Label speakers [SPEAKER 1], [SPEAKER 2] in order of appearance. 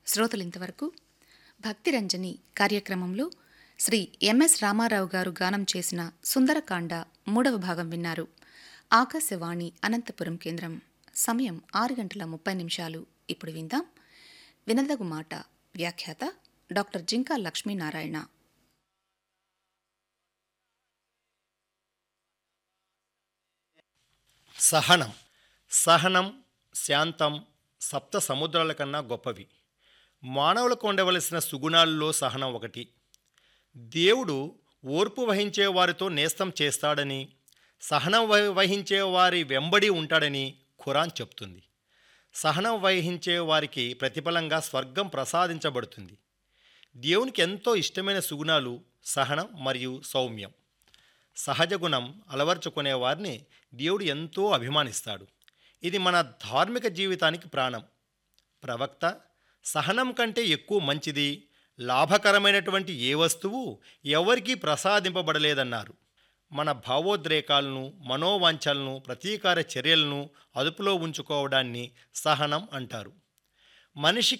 [SPEAKER 1] శ్రోతలింతవరకు భక్తిరంజని కార్యక్రమంలో శ్రీ ఎంఎస్ రామారావు గారు గానం చేసిన సుందరకాండ మూడవ భాగం విన్నారు ఆకాశవాణి అనంతపురం కేంద్రం సమయం ఆరు గంటల ముప్పై నిమిషాలు ఇప్పుడు విందాం వినదగు మాట వ్యాఖ్యాత డాక్టర్ జింకా లక్ష్మీనారాయణ
[SPEAKER 2] సహనం సహనం శాంతం సప్త సముద్రాల కన్నా గొప్పవి మానవులకు ఉండవలసిన సుగుణాల్లో సహనం ఒకటి దేవుడు ఓర్పు వహించే వారితో నేస్తం చేస్తాడని సహనం వహి- వహించే వారి వెంబడి ఉంటాడని ఖురాన్ చెప్తుంది సహనం వహించే వారికి ప్రతిఫలంగా స్వర్గం ప్రసాదించబడుతుంది దేవునికి ఎంతో ఇష్టమైన సుగుణాలు సహనం మరియు సౌమ్యం సహజ గుణం అలవర్చుకునే వారిని దేవుడు ఎంతో అభిమానిస్తాడు ఇది మన ధార్మిక జీవితానికి ప్రాణం ప్రవక్త సహనం కంటే ఎక్కువ మంచిది లాభకరమైనటువంటి ఏ వస్తువు ఎవరికీ ప్రసాదింపబడలేదన్నారు మన భావోద్రేకాలను మనోవాంఛలను ప్రతీకార చర్యలను అదుపులో ఉంచుకోవడాన్ని సహనం అంటారు మనిషికి